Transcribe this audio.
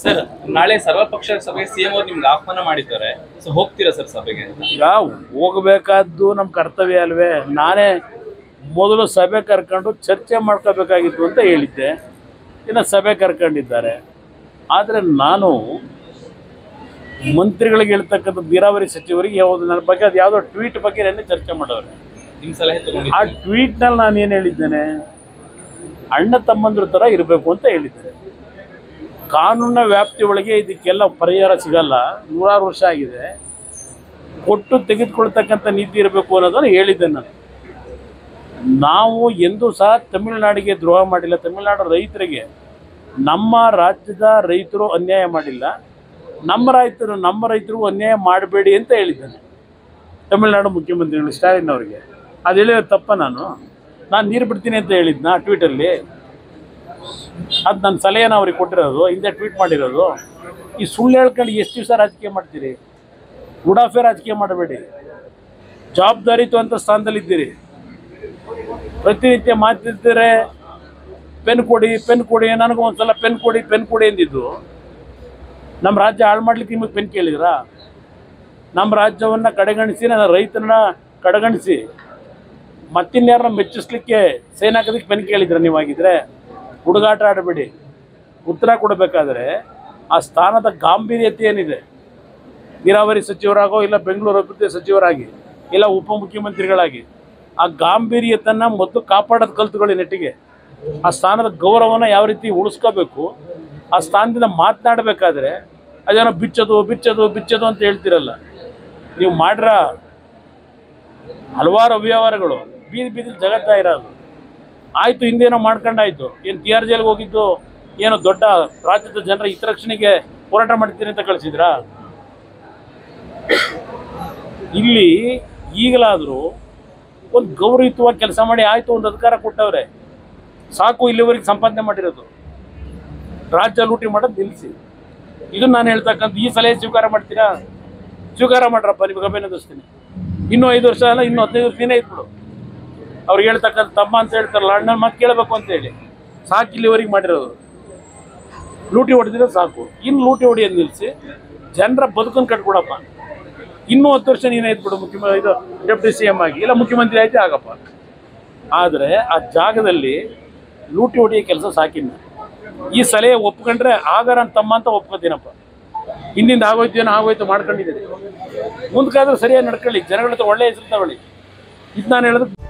sir ನಾಳೆ ಸರ್ವಪಕ್ಷ ಸಭೆಗೆ ಸಿಎಂ ಅವರು ನಿಮ್ಗೆ ಆಹ್ವಾನ ಮಾಡಿದ್ದಾರೆ ಸೊ ಹೋಗ್ತೀರಾ ಸರ್ ಸಭೆಗೆ ಈಗ ಹೋಗಬೇಕಾದ್ದು ನಮ್ಮ ಕರ್ತವ್ಯ ಅಲ್ವೇ ನಾನೇ ಮೊದಲು ಸಭೆ ಕರ್ಕೊಂಡು ಚರ್ಚೆ ಮಾಡ್ಕೋಬೇಕಾಗಿತ್ತು ಅಂತ ಹೇಳಿದ್ದೆ ಇನ್ನು ಸಭೆ ಕರ್ಕೊಂಡಿದ್ದಾರೆ ಆದರೆ ನಾನು ಮಂತ್ರಿಗಳಿಗೆ ಹೇಳ್ತಕ್ಕಂಥ ನೀರಾವರಿ ಸಚಿವರಿಗೆ ಯಾವುದು ನನ್ನ ಬಗ್ಗೆ ಅದು ಯಾವುದೋ ಟ್ವೀಟ್ ಬಗ್ಗೆ ನೆನ್ನೆ ಚರ್ಚೆ ಮಾಡೋರೆ ನಿಮ್ ಸಲಹೆ ಆ ತಗೊಂಡಿದ್ದೀನಿ ಟ್ವೀಟ್ನಲ್ಲಿ ನಾನು ಏನು ಹೇಳಿದ್ದೇನೆ ಅಣ್ಣ ತಮ್ಮಂದ್ರ ಥರ ಇರಬೇಕು ಅಂತ ಹೇಳಿದ್ದೇನೆ ಕಾನೂನಿನ ವ್ಯಾಪ್ತಿ ಒಳಗೆ ಇದಕ್ಕೆಲ್ಲ ಪರಿಹಾರ ಸಿಗಲ್ಲ ನೂರಾರು ವರ್ಷ ಆಗಿದೆ ಕೊಟ್ಟು ತೆಗೆದುಕೊಳ್ತಕ್ಕಂಥ ನೀತಿ ಇರಬೇಕು ಅನ್ನೋದನ್ನು ಹೇಳಿದ್ದೆ ನಾನು ನಾವು ಎಂದೂ ಸಹ ತಮಿಳುನಾಡಿಗೆ ದ್ರೋಹ ಮಾಡಿಲ್ಲ ತಮಿಳುನಾಡು ರೈತರಿಗೆ ನಮ್ಮ ರಾಜ್ಯದ ರೈತರು ಅನ್ಯಾಯ ಮಾಡಿಲ್ಲ ನಮ್ಮ ರೈತರು ನಮ್ಮ ರೈತರು ಅನ್ಯಾಯ ಮಾಡಬೇಡಿ ಅಂತ ಹೇಳಿದ್ದೇನೆ ತಮಿಳುನಾಡು ಮುಖ್ಯಮಂತ್ರಿಗಳು ಸ್ಟಾಲಿನ್ ಅವರಿಗೆ ಅದು ಹೇಳಿದ್ರೆ ತಪ್ಪ ನಾನು ನಾನು ನೀರು ಬಿಡ್ತೀನಿ ಅಂತ ಹೇಳಿದ್ನ ಟ್ವೀಟಲ್ಲಿ ಅದು ನನ್ನ ಸಲಹೆನ ಅವ್ರಿಗೆ ಕೊಟ್ಟಿರೋದು ಹಿಂದೆ ಟ್ವೀಟ್ ಮಾಡಿರೋದು ಈ ಸುಳ್ಳು ಹೇಳ್ಕೊಂಡು ಎಷ್ಟು ದಿವಸ ರಾಜಕೀಯ ಮಾಡ್ತೀರಿ ಉಡಾಫೆ ರಾಜಕೀಯ ಮಾಡಬೇಡಿ ಜವಾಬ್ದಾರಿಯುತ ಸ್ಥಾನದಲ್ಲಿದ್ದೀರಿ ಪ್ರತಿನಿತ್ಯ ಮಾತಿದ್ದರೆ ಪೆನ್ ಕೊಡಿ ಪೆನ್ ಕೊಡಿ ನನಗೂ ಒಂದ್ಸಲ ಪೆನ್ ಕೊಡಿ ಪೆನ್ ಕೊಡಿ ಎಂದಿದ್ದು ನಮ್ಮ ರಾಜ್ಯ ಹಾಳು ಮಾಡ್ಲಿಕ್ಕೆ ನಿಮಗೆ ಪೆನ್ ಕೇಳಿದ್ರಾ ನಮ್ಮ ರಾಜ್ಯವನ್ನು ಕಡೆಗಣಿಸಿ ನನ್ನ ರೈತರನ್ನ ಕಡೆಗಣಿಸಿ ಮತ್ತಿನ್ಯಾರನ್ನ ಮೆಚ್ಚಿಸ್ಲಿಕ್ಕೆ ಸೇನೆ ಹಾಕೋದಕ್ಕೆ ಪೆನ್ ಕೇಳಿದ್ರ ನೀವಾಗಿದ್ರೆ ಹುಡುಗಾಟ ಆಡಬೇಡಿ ಉತ್ತರ ಕೊಡಬೇಕಾದ್ರೆ ಆ ಸ್ಥಾನದ ಗಾಂಭೀರ್ಯತೆ ಏನಿದೆ ನೀರಾವರಿ ಸಚಿವರಾಗೋ ಇಲ್ಲ ಬೆಂಗಳೂರು ಅಭಿವೃದ್ಧಿ ಸಚಿವರಾಗಿ ಇಲ್ಲ ಉಪಮುಖ್ಯಮಂತ್ರಿಗಳಾಗಿ ಆ ಗಾಂಭೀರ್ಯತನ್ನು ಮೊದಲು ಕಾಪಾಡೋದು ಕಲ್ತುಕೊಳ್ಳಿ ನೆಟ್ಟಿಗೆ ಆ ಸ್ಥಾನದ ಗೌರವನ ಯಾವ ರೀತಿ ಉಳಿಸ್ಕೋಬೇಕು ಆ ಸ್ಥಾನದಿಂದ ಮಾತನಾಡಬೇಕಾದ್ರೆ ಅದೇನೋ ಬಿಚ್ಚೋದು ಬಿಚ್ಚೋದು ಬಿಚ್ಚೋದು ಅಂತ ಹೇಳ್ತಿರಲ್ಲ ನೀವು ಮಾಡ್ರ ಹಲವಾರು ಅವ್ಯವಹಾರಗಳು ಬೀದಿ ಬೀದಿ ಜಗತ್ತಾ ಇರೋದು ಆಯಿತು ಹಿಂದೇನೋ ಮಾಡ್ಕೊಂಡಾಯ್ತು ಏನು ಟಿ ಆರ್ ಜೈಲ್ಗೆ ಹೋಗಿದ್ದು ಏನೋ ದೊಡ್ಡ ರಾಜ್ಯದ ಜನರ ಹಿತರಕ್ಷಣೆಗೆ ಹೋರಾಟ ಮಾಡ್ತೀನಿ ಅಂತ ಕಳಿಸಿದ್ರಾ ಇಲ್ಲಿ ಈಗಲಾದರೂ ಒಂದು ಗೌರವಯುತವಾಗಿ ಕೆಲಸ ಮಾಡಿ ಆಯಿತು ಒಂದು ಅಧಿಕಾರ ಕೊಟ್ಟವ್ರೆ ಸಾಕು ಇಲ್ಲಿವರೆಗೆ ಸಂಪಾದನೆ ಮಾಡಿರೋದು ರಾಜ್ಯ ಲೂಟಿ ಮಾಡೋದು ನಿಲ್ಲಿಸಿ ಇದನ್ನ ನಾನು ಹೇಳ್ತಕ್ಕಂಥ ಈ ಸಲಹೆ ಸ್ವೀಕಾರ ಮಾಡ್ತೀರಾ ಸ್ವೀಕಾರ ಮಾಡ್ರಪ್ಪ ನಿಮಗೆ ಅಭಿನಂದಿಸ್ತೀನಿ ಇನ್ನೂ ಐದು ವರ್ಷ ಅಲ್ಲ ಇನ್ನೂ ಹದಿನೈದು ವರ್ಷ ದಿನ ಇದ್ಬಿಡು ಅವ್ರಿಗೆ ಹೇಳ್ತಕ್ಕಂಥ ತಮ್ಮ ಅಂತ ಹೇಳ್ತಾರಲ್ಲ ಅಣ್ಣನ ಮಾತು ಕೇಳಬೇಕು ಅಂತ ಹೇಳಿ ಸಾಕು ಇಲ್ಲಿವರೆಗೆ ಮಾಡಿರೋದು ಲೂಟಿ ಹೊಡೆದಿರೋ ಸಾಕು ಇನ್ನು ಲೂಟಿ ಹೊಡೆಯೋದು ನಿಲ್ಲಿಸಿ ಜನರ ಬದುಕನ್ನು ಕಟ್ಕೊಡಪ್ಪ ಇನ್ನೂ ಹತ್ತು ವರ್ಷ ನೀನೇ ಇದ್ಬಿಡು ಮುಖ್ಯಮಂತ್ರಿ ಇದು ಡೆಪ್ಟಿ ಸಿ ಎಮ್ ಆಗಿ ಇಲ್ಲ ಮುಖ್ಯಮಂತ್ರಿ ಆಯ್ತು ಆಗಪ್ಪ ಆದರೆ ಆ ಜಾಗದಲ್ಲಿ ಲೂಟಿ ಹೊಡೆಯೋ ಕೆಲಸ ಸಾಕಿನ್ನ ಈ ಸಲಹೆ ಒಪ್ಕೊಂಡ್ರೆ ಆಗ ನನ್ನ ತಮ್ಮ ಅಂತ ಒಪ್ಕೋತೀನಪ್ಪ ಹಿಂದಿಂದ ಆಗೋಯ್ತು ಏನೋ ಆಗೋಯ್ತು ಮಾಡ್ಕೊಂಡಿದ್ದೀನಿ ಮುಂದಕ್ಕಾದ್ರೂ ಸರಿಯಾಗಿ ನಡ್ಕೊಳ್ಳಿ ಜನಗಳ ಹತ್ರ ಒಳ್ಳೆ ಹೆಸರು ತಗೊಳ್ಳಿ ಇದು ನಾನು ಹೇಳೋದು